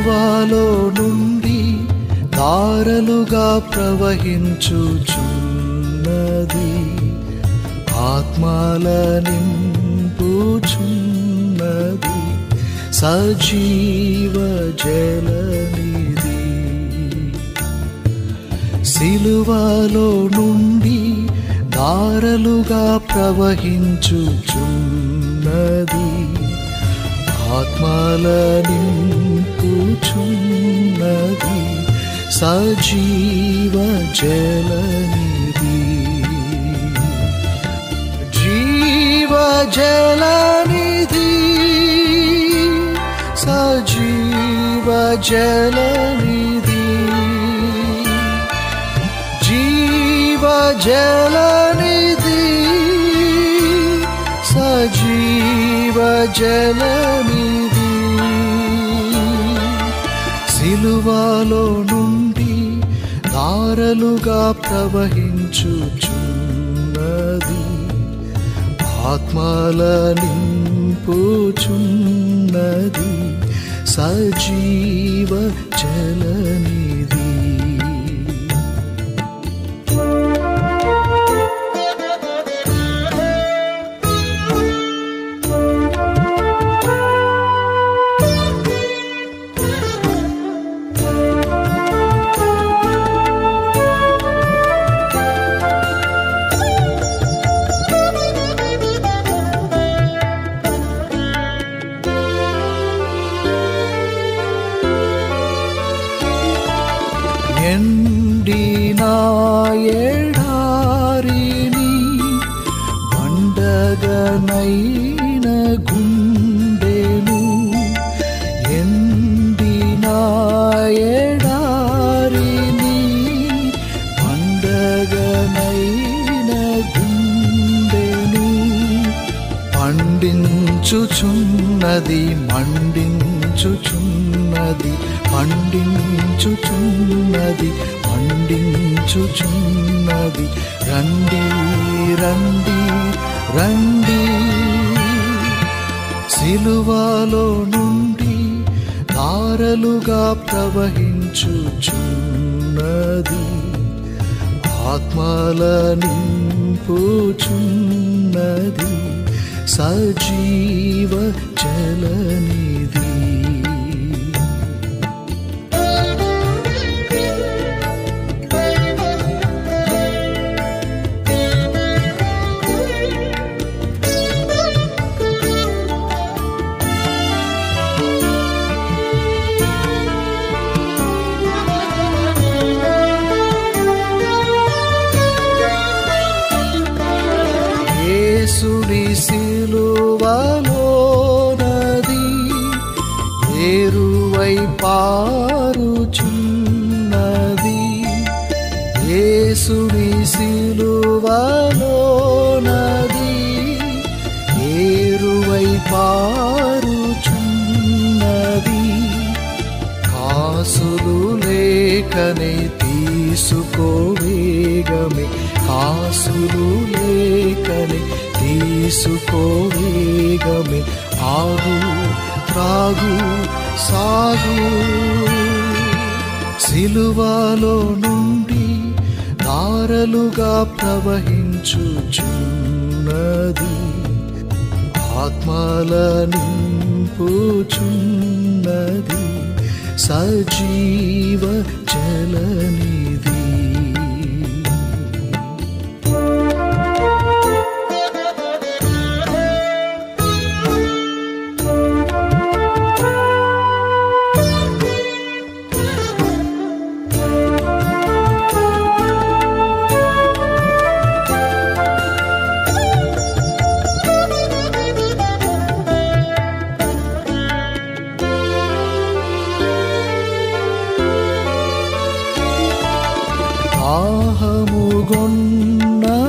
సిలువాలో నుండి దారలుగా ప్రవహించుచున్నది ఆత్మల నింపుచున్నది సజీవ జలనిధి సిలువలో నుండి దారలుగా ప్రవహించుచున్నది ఆత్మల నింపుచున్నది సజీవ జలనిధి జీవ జలనిధి సజీవ జలనిధి జీవ జలనిధి సజీవ జలనిధి సిలువలో నుండి దారలుగా ప్రవహించుచున్నది ఆత్మల నింపుచున్నది సజీవ జలనిధి ఎండిన ఎడారిని బండగనైన గుండెను ఎండిన ఎడారిని బండగనైన గుండెను పండించుచున్నది మండించుచున్నది పండించుచున్నది పండించుచున్నది రండి రండి రండి సిలువలో నుండి దారలుగా ప్రవహించుచున్నది ఆత్మల నింపుచున్నది సజీవ జలనిధి యేసుని సిలువలో నది ఏరువై పారుచున్నది యేసుని సిలువలో నది ఏరువై పారుచున్నది కాసులు లేకనే తీసుకోవేగమే కాసులు లేకనే తీసుకోవేగమే ఆగు త్రాగు సాగు సిలువలో నుండి దారలుగా ప్రవహించుచున్నది ఆత్మల నింపుచున్నది సజీవ జలనిధి దాహముగొన్న